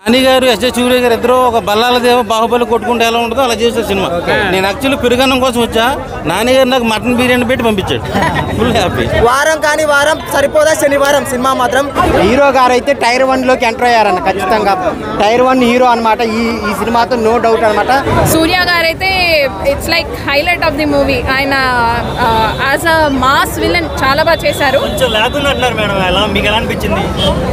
నాని గారు ఎస్ఏ సూర్య గారు ఇద్దరు ఒక బల్లాల దేవ బాహుబలి కొట్టుకుంటే ఎలా ఉంటుందో అలా చేశారు సినిమా నేను యాక్చువల్లీ పెరుగన్నం కోసం వచ్చా నాని గారు నాకు మటన్ బిర్యానీ పెట్టి పంపించాడు ఫుల్ హ్యాపీ వారం కాని వారం సరిపోదా శనివారం సినిమా మాత్రం హీరో గారు అయితే టైర్ వన్ లోకి ఎంటర్ అయ్యారన్న ఖచ్చితంగా టైర్ వన్ హీరో అన్నమాట ఈ ఈ సినిమాతో నో డౌట్ అన్నమాట సూర్య గారైతే it's like highlight of the movie ఆయన యాజ్ అ మాస్ విలన్ చాలా బాగా చేశారు కొంచెం లేకుండా అంటున్నారు మేడం ఎలా మీకు ఎలా అనిపించింది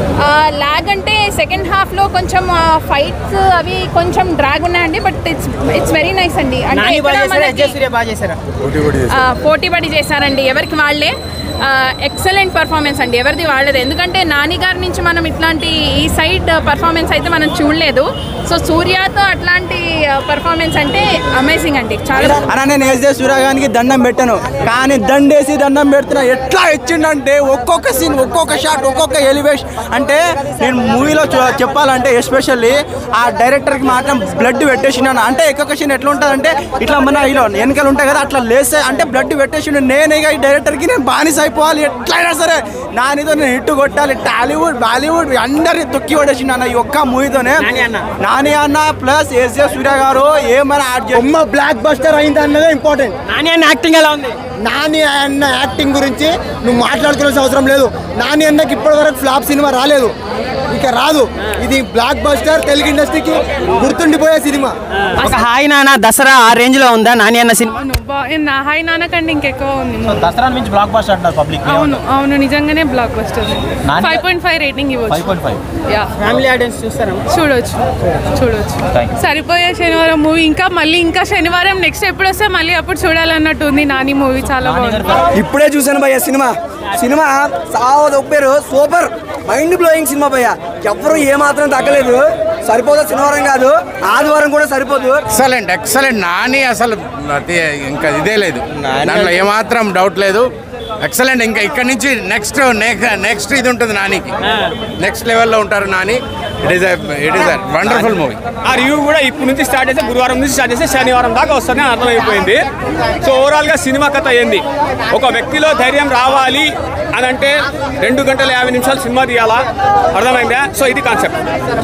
లాగ్ అంటే సెకండ్ హాఫ్ లో కొంచెం ఫైట్స్ అవి కొంచెం డ్రాగ్ ఉన్నాయండి but it's it's very nice అండి అంటే ఎక్కడ మనకి- బాగా చేశారా ఆ, పోటీ పడి చేశారండి ఎవరికి వాళ్ళే ఎక్సలెంట్ పర్ఫార్మెన్స్ అండి ఎవరిది వాళ్ళది ఎందుకంటే నాని గారి నుంచి మనం ఇట్లాంటి ఈ సైడ్ పర్ఫార్మెన్స్ అయితే మనం చూడలేదు సో సూర్యతో అట్లాంటి పర్ఫార్మెన్స్ అంటే అమేజింగ్ అండి చాలా అన్న నేను ఎస్జే సూర్యగానికి దండం పెట్టాను కానీ దండేసి దండం పెడుతున్నా ఎట్లా ఇచ్చిండంటే ఒక్కొక్క సీన్ ఒక్కొక్క షాట్ ఒక్కొక్క ఎలివేషన్ అంటే నేను మూవీలో చెప్పాలంటే ఎస్పెషల్లీ ఆ డైరెక్టర్కి మాత్రం బ్లడ్ పెట్టేసినాను అంటే ఒక్కొక్క సీన్ ఎట్లా ఉంటుంది అంటే ఇట్లా మన ఇలా వెనకలు ఉంటాయి కదా అట్లా లేస్తే అంటే బ్లడ్ పెట్టేసిండు నేనే ఇక ఈ డైరెక్టర్కి నేను బానిస అయిపోవాలి ఎట్లయినా సరే నానితో నేను హిట్ కొట్టాలి టాలీవుడ్ బాలీవుడ్ అందరిని తొక్కి పడేసిండు అన్న ఈ ఒక్క మూవీతోనే నాని అన్న ప్లస్ ఎస్జే సూర్య గారు ఏమైనా యాడ్ చేసి బ్లాక్ బస్టర్ అయింది అన్నదే ఇంపార్టెంట్ నాని అన్న యాక్టింగ్ ఎలా ఉంది నాని అన్న యాక్టింగ్ గురించి నువ్వు మాట్లాడుకోవాల్సిన అవసరం లేదు నాని అన్నకి ఇప్పటి వరకు ఫ్లాప్ సినిమా రాలేదు ఇక రాదు ఇది బ్లాక్ బస్టర్ తెలుగు ఇండస్ట్రీకి గుర్తుండిపోయే సినిమా ఒక హాయ్ నాన్న దసరా ఆ రేంజ్ లో ఉందా నాని అన్న సినిమా నా హాయ్ నాన్నకంటే ఇంకెక్కువ ఉంది దసరా నుంచి బ్లాక్ బస్టర్ అంటారు పబ్లిక్ అవును అవును నిజంగానే blockbuster five point five rating ఇవ్వచ్చు point five yeah family audience చూస్తారా చూడొచ్చు చూడొచ్చు సరిపోయే శనివారం మూవీ ఇంకా మళ్ళీ ఇంకా శనివారం నెక్స్ట్ ఎప్పుడు వస్తే మళ్ళీ అప్పుడు చూడాలన్నట్టు ఉంది నాని మూవీ చాలా బాగుంది ఇప్పుడే చూశాను భయ్య సినిమా సినిమా సావద ఒప్పారు సూపర్ మైండ్ బ్లోయింగ్ సినిమా భయ్య ఎవరు ఏమాత్రం తగ్గలేదు సరిపోదు శనివారం కాదు ఆదివారం కూడా సరిపోదు ఎక్సలెంట్ ఎక్సలెంట్ నాని అసలు అది ఇంకా ఇదే లేదు దాంట్లో ఏమాత్రం డౌట్ లేదు ఎక్సలెంట్ ఇంకా ఇక్కడ నుంచి నెక్స్ట్ నెక్స్ట్ ఇది ఉంటుంది నానికి నెక్స్ట్ లెవెల్లో ఉంటారు Nani it is it is wonderful movie ఆ రివ్యూ కూడా ఇప్పుడు నుంచి స్టార్ట్ చేస్తే గురువారం నుంచి స్టార్ట్ చేస్తే శనివారం దాకా వస్తుందని అర్థమైపోయింది సో ఓవరాల్గా సినిమా కథ ఏంది ఒక వ్యక్తిలో ధైర్యం రావాలి అని అంటే రెండు గంటల యాభై నిమిషాలు సినిమా తీయాలా అర్థమైందా సో ఇది కాన్సెప్ట్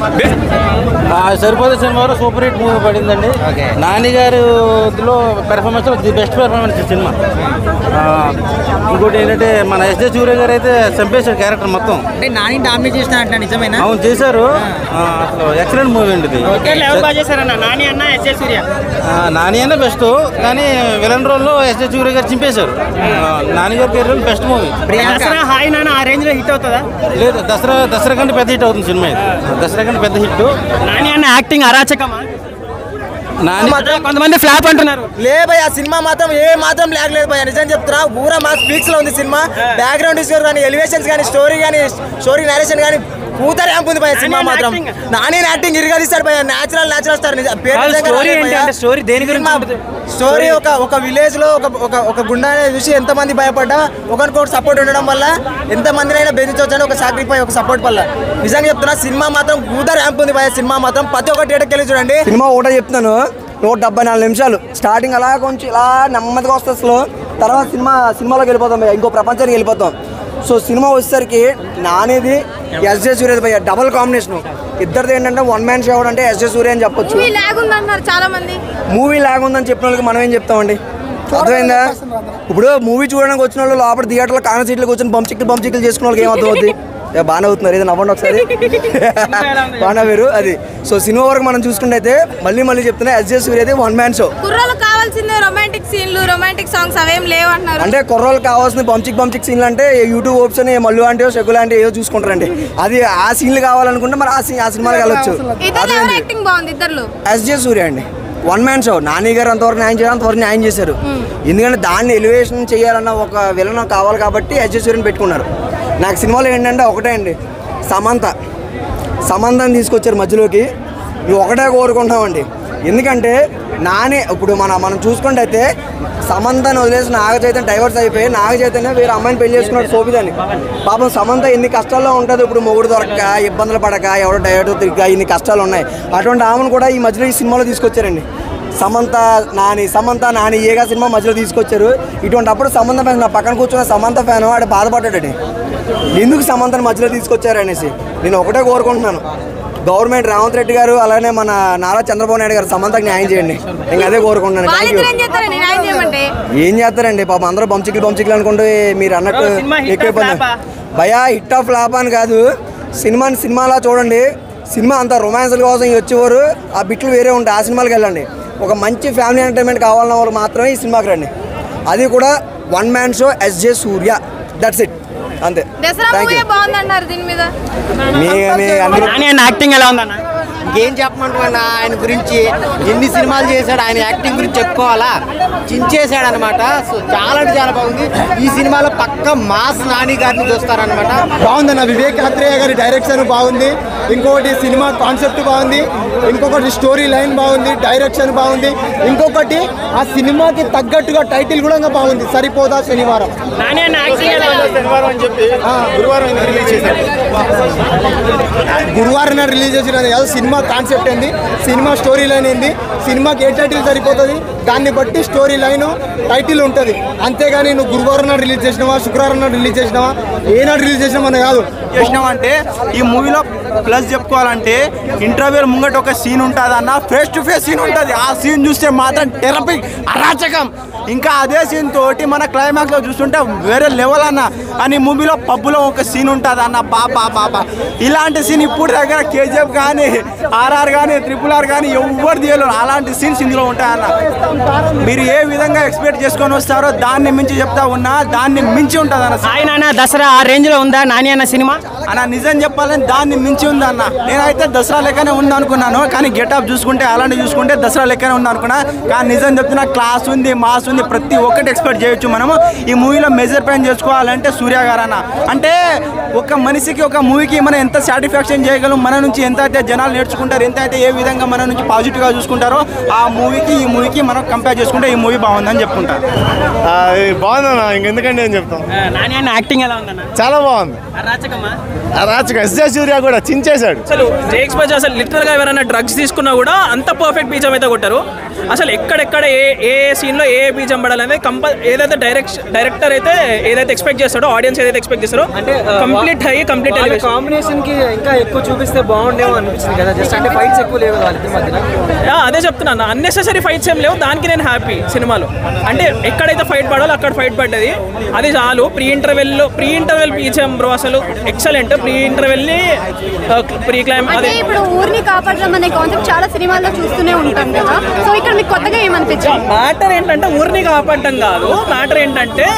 సరిపోతే శనివారం సూపర్ హిట్ మూవీ పడిందండి నాని గారిలో పెర్ఫార్మెన్స్ ది బెస్ట్ పెర్ఫార్మెన్స్ ఈ సినిమా ఆ, ఇంకోటి ఏంటంటే మన ఎస్జే సూర్య గారు అయితే చంపేశారు క్యారెక్టర్ మొత్తం అంటే నాని డామినేట్ చేసిన అంట నిజమేనా అవును చేశారు ఆ, అసలు ఎక్సలెంట్ మూవీ అండి ఇది ఎవరు బాగా చేశారన్న నాని అన్న ఎస్ఏ సూర్య ఆ, నాని అనే బెస్ట్ కానీ విలన్ రోల్లో ఎస్జే సూర్య గారు చింపేశారు ఆ, నాని గారి career best movie Dasara hi Nanna ఆ రేంజ్ లో హిట్ అవుతుందా లేదు దసరా దసరా కంటే పెద్ద హిట్ అవుతుంది సినిమా ఇది దసరా కంటే పెద్ద హిట్ నాని అన్న యాక్టింగ్ అరాచకమా నాని కొంతమంది ఫ్లాప్ అంటున్నారు లే భయ్ ఆ సినిమా మాత్రం ఏ మాత్రం లేక లేదు భయ నిజం చెప్తున్నా ఊరా మా స్పీక్స్ లో ఉంది సినిమా బ్యాక్గ్రౌండ్ స్కోర్ కానీ ఎలివేషన్స్ కానీ స్టోరీ కానీ స్టోరీ నరేషన్ కానీ కూతరే ఉంది భయ సినిమా మాత్రం నాని యాక్టింగ్ ఇరగలిస్తాడు భయ నేచురల్ నేచురల్ స్టార్ నిజం. పేరు కాదు, నిజంగా story రాలేదు ఏంటి భయ్యా. అంటే story దేని గురించి సినిమా స్టోరీ ఒక ఒక విలేజ్ లో ఒక ఒక ఒక గుండానే చూసి ఎంత మంది భయపడ్డా ఒకరికొకటి సపోర్ట్ ఉండడం వల్ల ఎంత మందినైనా బెదిరించవచ్చు అని ఒక సాక్రిఫై ఒక సపోర్ట్ వల్ల నిజంగా చెప్తున్నా సినిమా మాత్రం కూత ర్యాంప్ ఉంది భయ సినిమా మాత్రం ప్రతి ఒక్క థియేటర్కి వెళ్ళి చూడండి సినిమా ఒకటే చెప్తున్నాను నూట డెబ్బై నాలుగు నిమిషాలు స్టార్టింగ్ అలా కొంచెం ఇలా నెమ్మదిగా వస్తుంది స్లో తర్వాత సినిమా సినిమాలోకి వెళ్ళిపోతాం భయ్య ఇంకో ప్రపంచానికి వెళ్ళిపోతాం సో సినిమా వచ్చేసరికి నానేది ఎస్జే సూర్య భయ్య డబుల్ కాంబినేషన్ ఇద్దరిది ఏంటంటే వన్ మ్యాన్ షో అంటే ఎస్జే సూర్య అని చెప్పొచ్చు లాగ్ ఉందన్నారు చాలా మంది మూవీ లాగుందని చెప్పిన వాళ్ళకి మనం ఏం చెప్తామండి అర్థమైందా ఇప్పుడు మూవీ చూడడానికి వచ్చిన వాళ్ళు లోపల థియేటర్లో కాన సీట్లు కూర్చొని బంచిక్లు బంచిక్లు చేసుకున్న వాళ్ళకి ఏమర్థం అవుతుంది ఏ, బాగానే అవుతున్నారు ఏదో నవ్వండి ఒకసారి బాగా వేరు అది సో సినిమా వరకు మనం చూసుకుంటే అయితే మళ్ళీ మళ్ళీ చెప్తున్నా ఎస్జే సూర్య అయితే వన్ మ్యాన్ షో కుర్రోళ్ళకి కావాల్సిందే రొమాంటిక్ సీన్లు రొమాంటిక్ సాంగ్స్ అవేం లేవు అంటున్నారు అంటే కుర్రోళ్ళు కావాల్సిన బంచిక్ బంచిక్ సీన్లు అంటే యూట్యూబ్ ఓప్షన్ మల్లు అంటే షెగులు అంటే ఏదో చూసుకుంటారండి అది ఆ సీన్లు కావాలనుకుంటే మరి ఆ సీన్ ఆ సినిమాకి వెళ్ళొచ్చు ఇద్దరు ఎవరు యాక్టింగ్ బాగుంది ఇద్దరు ఎస్జే సూర్య అండి వన్ మ్యాన్ షో నాని గారు అంతవరకు న్యాయం చేయాలి అంతవరకు న్యాయం చేశారు ఎందుకంటే దాన్ని ఎలివేషన్ చేయాలన్న ఒక విలన్ కావాలి కాబట్టి ఎస్జే సూర్యని పెట్టుకున్నారు నాకు సినిమాలో ఏంటంటే ఒకటే అండి సమంత సమంతని తీసుకొచ్చారు మధ్యలోకి ఇవి ఒకటే కోరుకుంటామండి ఎందుకంటే నాని ఇప్పుడు మన మనం చూసుకుంటే అయితే సమంతని వదిలేసి నాగ చైతన్య డైవర్స్ అయిపోయి నాగ చైతన్య వేరే అమ్మాయిని పెళ్లి చేసుకున్నాడు శోభిదని పాపం సమంత ఎన్ని కష్టాల్లో ఉంటుంది ఇప్పుడు మొగుడు దొరక్క ఇబ్బందులు పడక ఎవడో డైవర్స్ తిరిగా ఇన్ని కష్టాలు ఉన్నాయి అటువంటి ఆమెను కూడా ఈ మధ్యలో ఈ సినిమాలో తీసుకొచ్చారండి సమంత నాని సమంత నాని ఏగా సినిమా మధ్యలో తీసుకొచ్చారు ఇటువంటి అప్పుడు సమంత ఫ్యాన్ నా పక్కన కూర్చున్న సమంత ఫ్యాన్ ఆడ బాధపడ్డాడు ఎందుకు సమంతని మధ్యలో తీసుకొచ్చారు అనేసి నేను ఒకటే కోరుకుంటున్నాను గవర్నమెంట్ రేవంత్ రెడ్డి గారు అలానే మన నారా చంద్రబాబు నాయుడు గారు సమంతకు న్యాయం చేయండి ఇంకా అదే కోరుకుంటున్నాను థ్యాంక్ యూ వాళ్ళిద్దరు ఏం చేస్తారండి న్యాయం చేయమంటే ఏం చేస్తారండి పాపం అందరూ బంచికలు బంచికలు అనుకుంటే మీరు అన్నట్టు బ్రో, సినిమా hit ఎక్కువ or flop ఆ? భయా హిట్ ఆఫ్ ఫ్లాప్ అని కాదు సినిమాని సినిమాలా చూడండి సినిమా అంత రొమాన్స్ల కోసం వచ్చేవారు ఆ బిట్లు వేరే ఉంటాయి ఆ సినిమాకి వెళ్ళండి ఒక మంచి ఫ్యామిలీ ఎంటర్టైన్మెంట్ కావాలన్న వాళ్ళు మాత్రమే ఈ సినిమాకి రండి అది కూడా one man show SJ Suryah that's it అంతే దసరా థ్యాంక్ మూవీ యూ బాగుందన్నారు దీని మీద మీ మీ అందరూ నాని అన్న యాక్టింగ్ ఎలా ఉందన్న ఇంకేం చెప్పమంటున్నా ఆయన గురించి ఎన్ని సినిమాలు చేశాడు ఆయన యాక్టింగ్ గురించి చెప్పుకోవాలా చించేశాడు అనమాట సో చాలా అంటే చాలా బాగుంది ఈ సినిమాలో పక్క మాస్ నాని గారిని చూస్తారనమాట బాగుందన్న వివేక్ ఆత్రేయ గారి డైరెక్షన్ బాగుంది ఇంకొకటి సినిమా కాన్సెప్ట్ బాగుంది ఇంకొకటి స్టోరీ లైన్ బాగుంది డైరెక్షన్ బాగుంది ఇంకొకటి ఆ సినిమాకి తగ్గట్టుగా టైటిల్ కూడా ఇంకా బాగుంది సరిపోదా శనివారం నాని అన్న యాక్టింగ్ ఎలా ఉంది శనివారం అని చెప్పి గురువారం రిలీజ్ చేశారు గురువారం రిలీజ్ చేసినది కాదు సినిమా కాన్సెప్ట్ ఏంది సినిమా స్టోరీ లైన్ ఏంది సినిమాకి ఏ టైటిల్ సరిపోతుంది దాన్ని బట్టి స్టోరీ లైన్ టైటిల్ ఉంటుంది అంతేగాని నువ్వు గురువారం నాడు రిలీజ్ చేసినావా శుక్రవారం నాడు రిలీజ్ చేసినావా ఏనాడు రిలీజ్ చేసినావా అని కాదు చేసినామంటే ఈ మూవీలో ప్లస్ చెప్పుకోవాలంటే ఇంటర్వ్యూల ముంగట ఒక సీన్ ఉంటుంది అన్న ఫేస్ టు ఫేస్ సీన్ ఉంటుంది ఆ సీన్ చూస్తే మాత్రం టెరపి అరాచకం ఇంకా అదే సీన్ తోటి మన క్లైమాక్స్లో చూస్తుంటే వేరే లెవెల్ అన్న అని మూవీలో పబ్బులో ఒక సీన్ ఉంటుంది అన్న బాబా బాబా ఇలాంటి సీన్ ఇప్పుడు దగ్గర కేజీఎఫ్ కానీ ఆర్ఆర్ కానీ ట్రిపుల్ ఆర్ కానీ ఎవరు తీయలేరు అలాంటి సీన్స్ ఇందులో ఉంటాయన్న మీరు ఏ విధంగా ఎక్స్పెక్ట్ చేసుకొని వస్తారో దాన్ని మించి చెప్తా ఉన్నా దాన్ని మించి ఉంటుంది అన్న ఆయన అన్న దసరా ఆ రేంజ్ లో ఉందా నాని అన్న సినిమా అన్న నిజం చెప్పాలని దాన్ని మించి ఉంది అన్న నేనైతే దసరా లెక్కనే ఉంది అనుకున్నాను కానీ గెటప్ చూసుకుంటే అలాంటి చూసుకుంటే దసరా లెక్కనే ఉంది అనుకున్నా కానీ నిజం చెప్తున్నా క్లాస్ ఉంది మాస్ ఉంది ప్రతి ఒక్కటి ఎక్స్పెక్ట్ చేయొచ్చు మనము ఈ మూవీలో మెజర్ పాయింట్ చేసుకోవాలంటే సూర్య గారు అన్న అంటే ఒక మనిషికి ఒక మూవీకి మనం ఎంత సాటిస్ఫాక్షన్ చేయగలం మన నుంచి ఎంత అయితే జనాలు నేర్చుకుంటారు ఎంత అయితే ఏ విధంగా మన నుంచి పాజిటివ్గా చూసుకుంటారో ఆ మూవీకి ఈ మూవీకి మనం కంపేర్ చేసుకుంటే ఈ మూవీ బాగుందని చెప్పుకుంటారు బాగుందన్న ఇంకెందుకండి అని చెప్తాం ఆ, నాని అన్న యాక్టింగ్ ఎలా ఉందన్న చాలా బాగుంది అరాచకమా ఆ రాజుగా ఎస్జే సూర్య కూడా చించేశాడు అసలు జేక్స్ బజ్ అసలు లిటరల్గా ఎవరైనా డ్రగ్స్ తీసుకున్నా కూడా అంత పర్ఫెక్ట్ బీజం అయితే కొట్టారు అసలు ఎక్కడెక్కడ ఏ ఏ సీన్లో ఏ బీజం పడాలనేది కంపల్ ఏదైతే డైరెక్ట్ డైరెక్టర్ అయితే ఏదైతే ఎక్స్పెక్ట్ చేస్తాడో ఆడియన్స్ ఏదైతే ఎక్స్పెక్ట్ చేస్తారో అంటే కంప్లీట్ అయ్యి కంప్లీట్ కాంబినేషన్ కి ఇంకా ఎక్కువ చూపిస్తే బాగుండేమో అనిపించింది కదా జస్ట్ అంటే ఫైట్స్ ఎక్కువ లేవు వాళ్ళిద్దరి మధ్యన అదే చెప్తున్నాను అన్నెసెసరీ ఫైట్స్ ఏం లేవు దానికి నేను హ్యాపీ సినిమాలో అంటే ఎక్కడైతే ఫైట్ పడాలో అక్కడ ఫైట్ పడ్డది అది చాలు ప్రీ ఇంటర్వెల్లో ప్రీ ఇంటర్వెల్ బీజం బ్రో అసలు ఎక్సలెంట్ ప్రీ ఇంటర్వెల్ని ప్రీ క్లైమ్ అంటే అది ఇప్పుడు ఊరిని కాపాడడం అనే కాన్సెప్ట్ చాలా సినిమాల్లో చూస్తూనే ఉంటాం కదా సో ఇక్కడ మీకు కొత్తగా ఏమనిపించింది మ్యాటర్ ఏంటంటే ఊరిని కాపాడటం కాదు మ్యాటర్ ఏంటంటే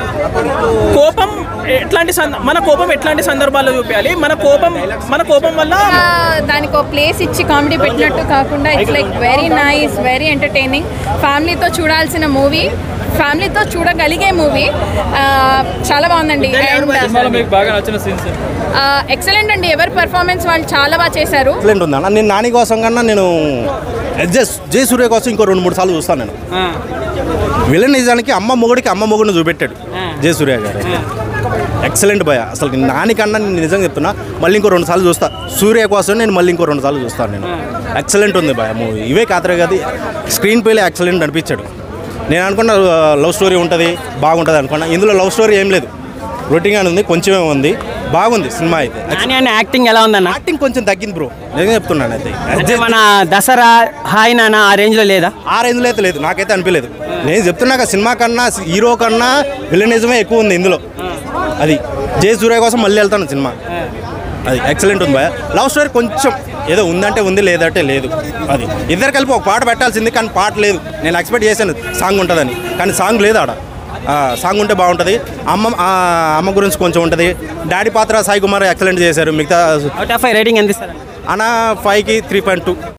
కోపం ఎట్లాంటి సంద- మన కోపం ఎట్లాంటి సందర్భాల్లో చూపించాలి మన కోపం మన కోపం వల్ల ఆ, దానికి ఒక ప్లేస్ ఇచ్చి కామెడీ పెట్టినట్టు కాకుండా it's like very nice very entertaining ఫ్యామిలీతో చూడాల్సిన మూవీ ఫ్యామిలీతో చూడగలిగే మూవీ చాలా బాగుందండి మీకు బాగా నచ్చిన సీన్స్ ఎక్సలెంట్ అండి ఎవరి పర్ఫార్మెన్స్ వాళ్ళు చాలా బాగా చేశారు ఎక్సలెంట్ ఉంది అన్న నేను నాని కోసం కన్నా నేను జస్ జై సూర్య కోసం ఇంకో రెండు మూడు సార్లు చూస్తాను నేను విలన్ నిజానికి అమ్మ మొగుడికి అమ్మ మొగుడిని చూపెట్టాడు జై సూర్య గారు ఎక్సలెంట్ భయ అసలు నేను నానికన్నా నేను నిజంగా చెప్తున్నా మళ్ళీ ఇంకో రెండు సార్లు చూస్తా సూర్య కోసం నేను మళ్ళీ ఇంకో రెండు సార్లు చూస్తాను నేను ఎక్సలెంట్ ఉంది భయ మూవీ ఇవే కాతరే కదా స్క్రీన్ ప్లేలో ఎక్సలెంట్ అనిపించాడు నేను అనుకున్న లవ్ స్టోరీ ఉంటుంది బాగుంటుంది అనుకున్నా ఇందులో లవ్ స్టోరీ ఏం లేదు రొటీన్ అని ఉంది కొంచెమే ఉంది బాగుంది సినిమా అయితే నాని అన్న యాక్టింగ్ ఎలా ఉందన్న యాక్టింగ్ కొంచెం తగ్గింది బ్రో నిజంగా చెప్తున్నాను అయితే అంటే మన దసరా హాయ్ నాన్న ఆ రేంజ్ లో లేదా ఆ రేంజ్లో అయితే లేదు నాకైతే అనిపించలేదు నేను చెప్తున్నాక సినిమా కన్నా హీరో కన్నా విలనిజమే ఎక్కువ ఉంది ఇందులో అది జే సూర్య కోసం మళ్ళీ వెళ్తాను సినిమా అది ఎక్సలెంట్ ఉంది భయ లవ్ స్టోరీ కొంచెం ఏదో ఉందంటే ఉంది లేదంటే లేదు అది ఇద్దరు కలిపి ఒక పాట పెట్టాల్సింది కానీ పాట లేదు నేను ఎక్స్పెక్ట్ చేశాను సాంగ్ ఉంటుందని కానీ సాంగ్ లేదు ఆడ ఆ, సాంగ్ ఉంటే బాగుంటుంది అమ్మ ఆ, అమ్మ గురించి కొంచెం ఉంటుంది డాడీ పాత్ర సాయి కుమార్ ఎక్సలెంట్ చేశారు మిగతా అవుట్ ఆఫ్ ఫైవ్ రేటింగ్ ఎంత ఇస్తారు అన్న ఫైవ్కి త్రీ పాయింట్ టూ